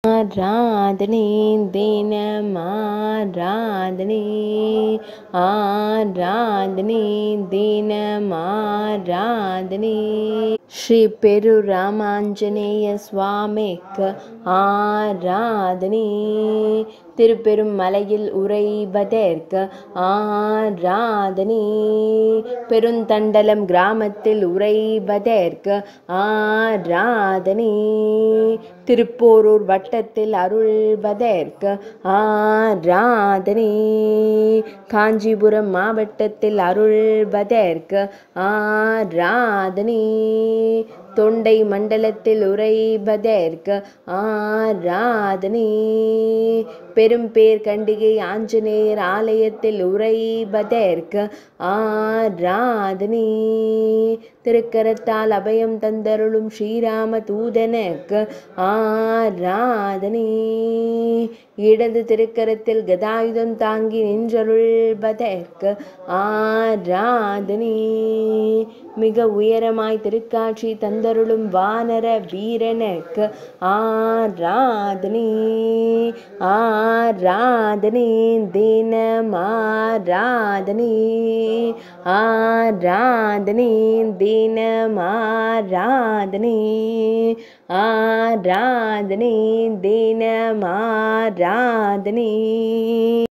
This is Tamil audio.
ஆராதனை தினமாராதனை ஆராதனை தினமாராதனை ஸ்ரீ பெரு ராமாஞ்சநேய சுவாமிக்கு ஆராதனை திருப்பெரும் மலையில் உறைவதற்கு ஆராதனை பெருந்தண்டலம் கிராமத்தில் உறைவதற்கு ஆராதனை திருப்போரூர் வட்டத்தில் அருள்வதற்கு ஆராதனை காஞ்சிபுரம் மாவட்டத்தில் அருள்வதற்கு ஆராதனை தொண்டை மண்டலத்தில் உறைவதற்கு ஆராதனை பெரும்பேர் கண்டிகை ஆஞ்சநேயர் ஆலயத்தில் உறைவதற்கு ஆராதனை திருக்கரத்தால் அபயம் தந்தருளும் ஸ்ரீராம தூதனுக்கு ஆராதனை இடது திருக்கரத்தில் கதாயுதம் தாங்கி நின்றருள்வதற்கு ஆராதனை மிக உயரமாய் திருக்காட்சி தந்தருளும் வானர வீரனுக்கு ஆராதனை ஆராதனை தினம் ஆராதனை ஆராதனை தினம் ஆராதனை ஆராதனை தினம் ஆராதனை